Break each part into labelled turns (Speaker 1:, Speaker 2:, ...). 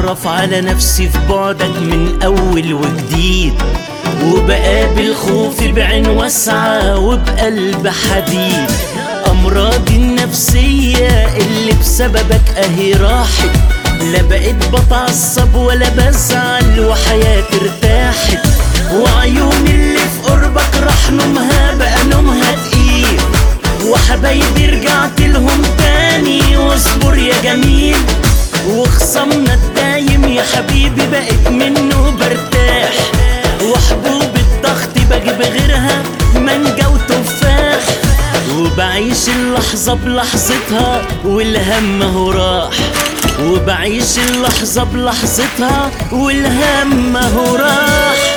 Speaker 1: بتعرف على نفسي في بعدك من أول وجديد وبقابل خوفي بعين واسعة وبقلب حديد أمراضي النفسية اللي بسببك أهي راحت لا بقيت بتعصب ولا بزعل وحياتي ارتاحت وعيوني اللي في قربك راح نومها بقى نومها تقيل وحبايبي رجعت لهم تاني واصبر يا جميل وخصمنا الدايم يا حبيبي بقيت منه برتاح وحبوب الضغط بجيب غيرها مانجا وتفاح وبعيش اللحظة بلحظتها والهم هو راح وبعيش اللحظة بلحظتها والهم هو راح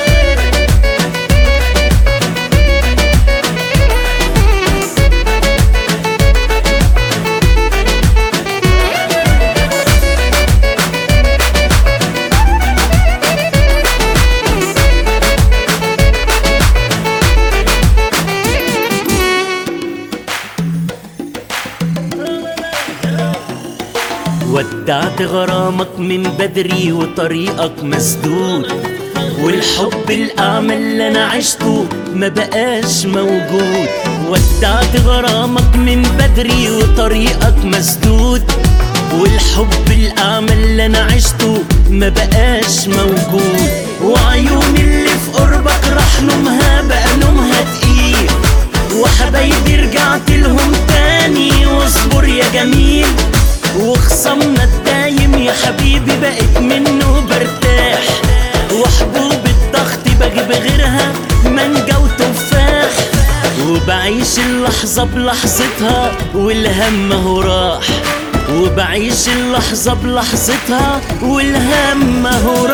Speaker 1: ودعت غرامك من بدري وطريقك مسدود والحب الأعمى اللي أنا عشته ما بقاش موجود ودعت غرامك من بدري وطريقك مسدود والحب الأعمى اللي أنا عشته ما بقاش موجود وعيوني اللي في قربك راح نومها بقى نومها تقيل وحبايبي رجعت لهم تاني واصبر يا جميل وخصمنا الدايم يا حبيبي بقيت منه برتاح وحبوب الضغط بجيب غيرها مانجا وتفاح وبعيش اللحظة بلحظتها والهم هو راح وبعيش اللحظة بلحظتها والهم هو راح